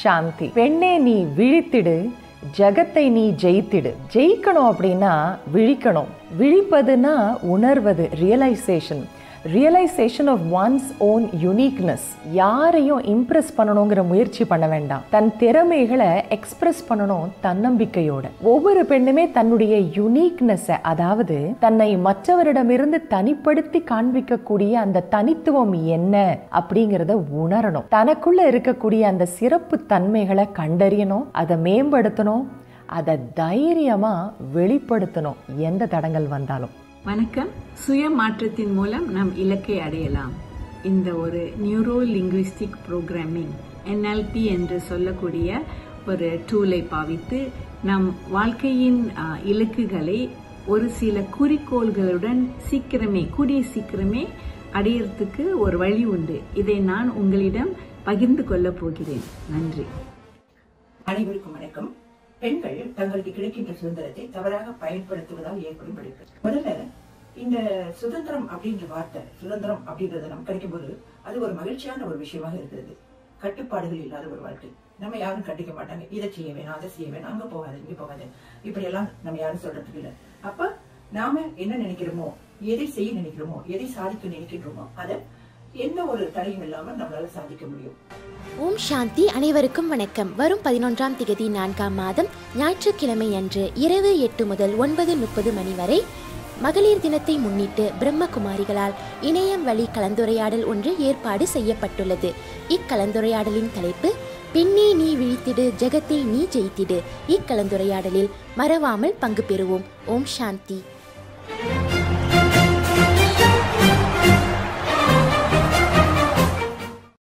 சாந்தி பெண்ணே நீ விழித்திடு ஜகத்தை நீ ஜெயித்திடு ஜெயிக்கணும் அப்படின்னா விழிக்கணும் விழிப்பதுன்னா உணர்வது realisation realisation of one's own uniqueness யாரையும் இம்ப்ரெஸ் பண்ணணுங்கிற முயற்சி பண்ண வேண்டாம் தன் திறமைகளை எக்ஸ்பிரஸ் பண்ணணும் தன்னம்பிக்கையோட ஒவ்வொரு பெண்ணுமே தன்னுடைய யுனிக்னஸை அதாவது தன்னை மற்றவரிடமிருந்து தனிப்படுத்தி காண்பிக்கக்கூடிய அந்த தனித்துவம் என்ன அப்படிங்கிறத உணரணும் தனக்குள்ள இருக்கக்கூடிய அந்த சிறப்பு தன்மைகளை கண்டறியணும் அதை மேம்படுத்தணும் அதை தைரியமா வெளிப்படுத்தணும் எந்த தடங்கள் வந்தாலும் வணக்கம் சுய மாற்றத்தின் மூலம் நாம் இலக்கை அடையலாம் இந்த ஒரு நியூரோ லிங்குவிஸ்டிக் ப்ரோக்ராமிங் என்எல்பி என்று சொல்லக்கூடிய ஒரு டூலை பாவித்து நம் வாழ்க்கையின் ஆ, இலக்குகளை ஒரு சில குறிக்கோள்களுடன் சீக்கிரமே கூடிய சீக்கிரமே அடையறதுக்கு ஒரு வழி உண்டு இதை நான் உங்களிடம் பகிர்ந்து கொள்ளப் போகிறேன் நன்றி அனைவருக்கும் வணக்கம் பெண்கள் தங்களுக்கு கிடைக்கின்ற சுதந்திரத்தை தவறாக பயன்படுத்துவதால் ஏற்படும் விளைவு முதல்ல இந்த சுதந்திரம் அப்படின்ற வார்த்தை சுதந்திரம் அப்படின்றது நமக்கு கிடைக்கும்போது அது ஒரு மகிழ்ச்சியான ஒரு விஷயமாக இருக்கிறது கட்டுப்பாடுகள் இல்லாத ஒரு வாழ்க்கை நம்ம யாரும் கண்டிக்க மாட்டாங்க இதை செய்ய வேணாம் அதை செய்ய வேணாம் அங்க போகாது இங்க போகாது இப்படி எல்லாம் நம்ம யாரும் சொல்றதுக்கு இல்லை அப்ப நாம என்ன நினைக்கிறோமோ எதை செய்ய நினைக்கிறோமோ எதை சாதிக்க நினைக்கின்றோமோ அதை எந்த ஒரு தடையும் இல்லாமல் நம்மளால சாதிக்க முடியும் ஓம் சாந்தி அனைவருக்கும் வணக்கம் வரும் பதினொன்றாம் திகதி நான்காம் மாதம் ஞாயிற்றுக்கிழமை அன்று இரவு எட்டு முதல் ஒன்பது முப்பது மணி வரை மகளிர் தினத்தை முன்னிட்டு பிரம்மகுமாரிகளால் இணையம் வழி கலந்துரையாடல் ஒன்று ஏற்பாடு செய்யப்பட்டுள்ளது இக்கலந்துரையாடலின் தலைப்பு பெண்ணே நீ விழித்திடு ஜெகத்தை நீ ஜெயித்திடு இக்கலந்துரையாடலில் மறவாமல் பங்கு பெறுவோம் ஓம் சாந்தி